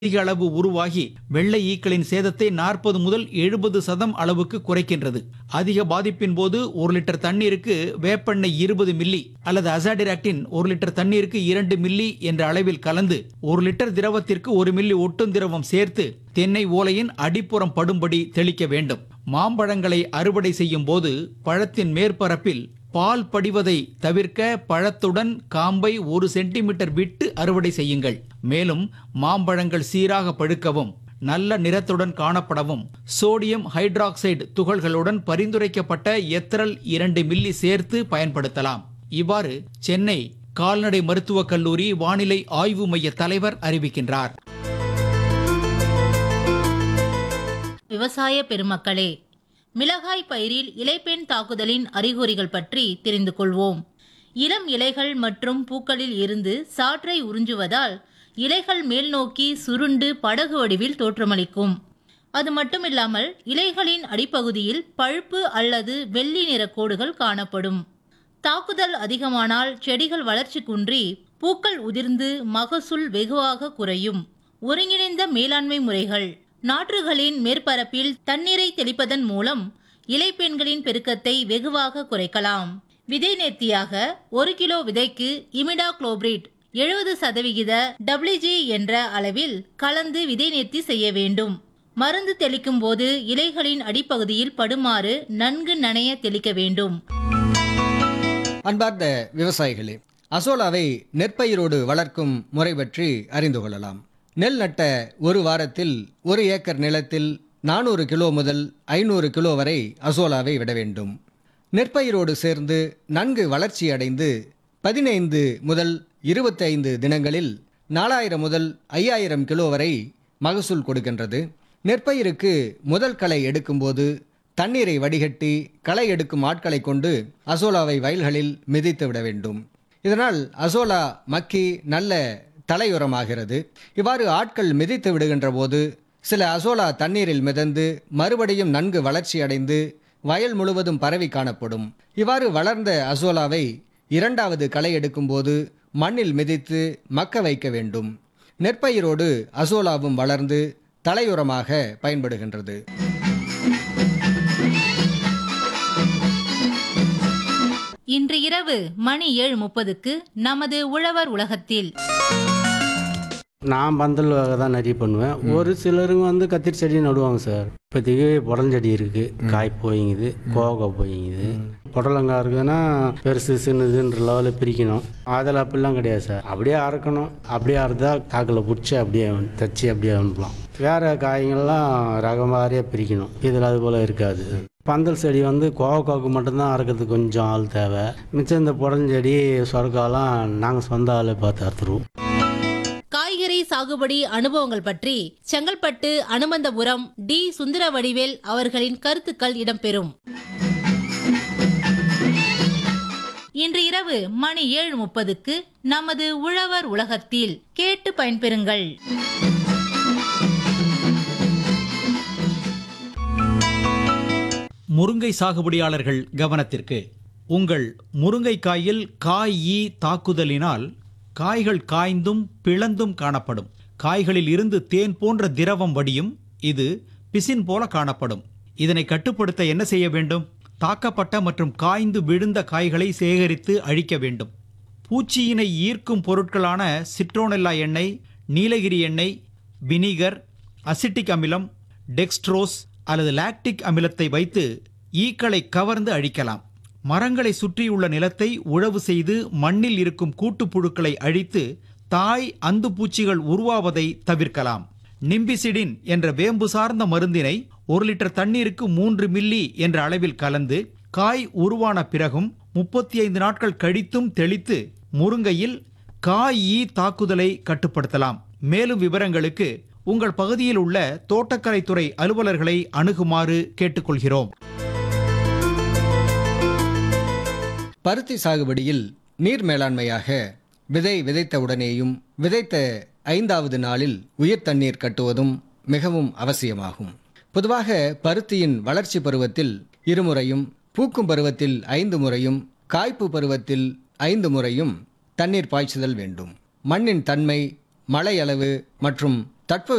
அதிக அளவு உருவாகி வெள்ளை ஈக்களின் சேதத்தை நாற்பது முதல் எழுபது சதம் அளவுக்கு குறைக்கின்றது அதிக பாதிப்பின் போது ஒரு லிட்டர் தண்ணீருக்கு வேப்பெண்ணெய் இருபது மில்லி அல்லது அசாடிராக்டின் ஒரு லிட்டர் தண்ணீருக்கு இரண்டு மில்லி என்ற அளவில் கலந்து ஒரு லிட்டர் திரவத்திற்கு ஒரு மில்லி ஒட்டும் திரவம் சேர்த்து தென்னை ஓலையின் அடிப்புறம் படும்படி தெளிக்க வேண்டும் மாம்பழங்களை அறுவடை செய்யும் போது பழத்தின் மேற்பரப்பில் பால் படிவதை தவிர்க்க பழத்துடன் காம்பை ஒரு சென்டிமீட்டர் விட்டு அறுவடை செய்யுங்கள் மேலும் மாம்பழங்கள் சீராக பழுக்கவும் நல்ல நிறத்துடன் காணப்படவும் சோடியம் ஹைட்ராக்சைடு துகள்களுடன் பரிந்துரைக்கப்பட்ட எத்திரல் இரண்டு மில்லி சேர்த்து பயன்படுத்தலாம் இவ்வாறு சென்னை கால்நடை மருத்துவக் கல்லூரி வானிலை ஆய்வு மைய தலைவர் அறிவிக்கின்றார் விவசாய பெருமக்களே மிளகாய் பயிரில் இலைப்பெண் தாக்குதலின் அறிகுறிகள் பற்றி தெரிந்து கொள்வோம் இளம் இலைகள் மற்றும் பூக்களில் இருந்து சாற்றை உறிஞ்சுவதால் இலைகள் மேல் நோக்கி சுருண்டு படகு வடிவில் தோற்றமளிக்கும் அது மட்டுமில்லாமல் இலைகளின் அடிப்பகுதியில் பழுப்பு அல்லது வெள்ளி நிற கோடுகள் காணப்படும் தாக்குதல் அதிகமானால் செடிகள் வளர்ச்சி குன்றி பூக்கள் உதிர்ந்து மகசூல் வெகுவாக குறையும் ஒருங்கிணைந்த மேலாண்மை முறைகள் நாற்றுகளின் மேற்பரப்பில் தண்ணீரை தெளிப்பதன் மூலம் இலைப்பெண்களின் பெருக்கத்தை வெகுவாக குறைக்கலாம் விதை நேர்த்தியாக ஒரு கிலோ விதைக்கு இமிடா குளோபிரிட் எழுபது சதவிகித டபிள்யூஜி என்ற அளவில் கலந்து விதை நேர்த்தி செய்ய வேண்டும் மருந்து தெளிக்கும் போது இலைகளின் அடிப்பகுதியில் படுமாறு நன்கு நனைய தெளிக்க வேண்டும் அன்பார்ந்த விவசாயிகளே அசோலாவை நெற்பயிரோடு வளர்க்கும் முறை பற்றி அறிந்து கொள்ளலாம் நெல் நட்ட ஒரு வாரத்தில் ஒரு ஏக்கர் நிலத்தில் நானூறு கிலோ முதல் ஐநூறு கிலோ வரை அசோலாவை விட வேண்டும் நெற்பயிரோடு சேர்ந்து நன்கு வளர்ச்சி அடைந்து பதினைந்து முதல் இருபத்தைந்து தினங்களில் நாலாயிரம் முதல் ஐயாயிரம் கிலோ வரை மகசூல் கொடுக்கின்றது நெற்பயிருக்கு முதல் களை எடுக்கும்போது தண்ணீரை வடிகட்டி களை எடுக்கும் ஆட்களை கொண்டு அசோலாவை வயல்களில் மிதித்து விட வேண்டும் இதனால் அசோலா மக்கி நல்ல தலையுரமாகிறது இவ்வாறு ஆட்கள் மிதித்து விடுகின்ற போது சில அசோலா தண்ணீரில் மிதந்து மறுபடியும் நன்கு வளர்ச்சி அடைந்து வயல் முழுவதும் பரவி காணப்படும் இவ்வாறு வளர்ந்த அசோலாவை இரண்டாவது களை எடுக்கும்போது மண்ணில் மிதித்து மக்க வைக்க வேண்டும் நெற்பயிரோடு அசோலாவும் வளர்ந்து தலையுரமாக பயன்படுகின்றது இன்று இரவு மணி ஏழு முப்பதுக்கு நமது உழவர் உலகத்தில் நான் பந்தல் வகை தான் நிறைய பண்ணுவேன் ஒரு சிலருங்க வந்து கத்திரி செடி நடுவாங்க சார் இப்போதைக்கு புடலஞ்செடி இருக்கு காய் போயிங்குது கோவக்காய் போயிங்குது புடலங்காய் இருக்குன்னா பெருசு சின்னதுன்ற லெவலில் பிரிக்கணும் அதில் அப்படிலாம் கிடையாது சார் அப்படியே அறுக்கணும் அப்படியே அறுத்தா காக்கில் பிடிச்சி அப்படியே தச்சு அப்படியே அனுப்பலாம் வேறு காய்கள்லாம் ரகம் மாதிரியே பிரிக்கணும் இதில் அது போல் இருக்காது பந்தல் செடி வந்து கோவக்காவுக்கு மட்டும்தான் அறுக்கிறதுக்கு கொஞ்சம் ஆள் தேவை மிச்சம் இந்த புடலஞ்செடி சொரக்காலாம் நாங்கள் சொந்த ஆளை பார்த்து அறுத்துருவோம் காய்கறி சாகுபடி அனுபவங்கள் பற்றி செங்கல்பட்டு அனுமந்தபுரம் டி சுந்தர வடிவேல் அவர்களின் கருத்துக்கள் இடம்பெறும் இன்று இரவு மணி ஏழு முப்பதுக்கு நமது உழவர் உலகத்தில் கேட்டு பயன்பெறுங்கள் முருங்கை சாகுபடியாளர்கள் கவனத்திற்கு உங்கள் முருங்கைக்காயில் காய் ஈ தாக்குதலினால் காய்கள் காய்ந்தும் பிளந்தும் காணப்படும் காய்களில் இருந்து தேன் போன்ற திரவம் வடியும் இது பிசின் போல காணப்படும் இதனை கட்டுப்படுத்த என்ன செய்ய வேண்டும் தாக்கப்பட்ட மற்றும் காய்ந்து விழுந்த காய்களை சேகரித்து அழிக்க வேண்டும் பூச்சியினை ஈர்க்கும் பொருட்களான சிட்ரோனெல்லா எண்ணெய் நீலகிரி எண்ணெய் வினிகர் அசிட்டிக் அமிலம் டெக்ஸ்ட்ரோஸ் அல்லது லாக்டிக் அமிலத்தை வைத்து ஈக்களை கவர்ந்து அழிக்கலாம் மரங்களை சுற்றியுள்ள நிலத்தை உழவு செய்து மண்ணில் இருக்கும் கூட்டுப்புழுக்களை அழித்து தாய் அந்து பூச்சிகள் உருவாவதை தவிர்க்கலாம் நிம்பிசிடின் என்ற வேம்பு சார்ந்த மருந்தினை ஒரு லிட்டர் தண்ணீருக்கு மூன்று மில்லி என்ற அளவில் கலந்து காய் உருவான பிறகும் முப்பத்தி ஐந்து நாட்கள் கழித்தும் தெளித்து முருங்கையில் காய் ஈ தாக்குதலை கட்டுப்படுத்தலாம் மேலும் விவரங்களுக்கு உங்கள் பகுதியில் உள்ள தோட்டக்கலைத்துறை அலுவலர்களை அணுகுமாறு கேட்டுக்கொள்கிறோம் பருத்தி சாகுபடியில் நீர் மேலாண்மையாக விதை விதைத்த உடனேயும் விதைத்த ஐந்தாவது நாளில் உயிர் தண்ணீர் கட்டுவதும் மிகவும் அவசியமாகும் பொதுவாக பருத்தியின் வளர்ச்சி பருவத்தில் இருமுறையும் பூக்கும் பருவத்தில் ஐந்து முறையும் காய்ப்பு பருவத்தில் ஐந்து முறையும் தண்ணீர் பாய்ச்சுதல் வேண்டும் மண்ணின் தன்மை மழை அளவு மற்றும் தட்ப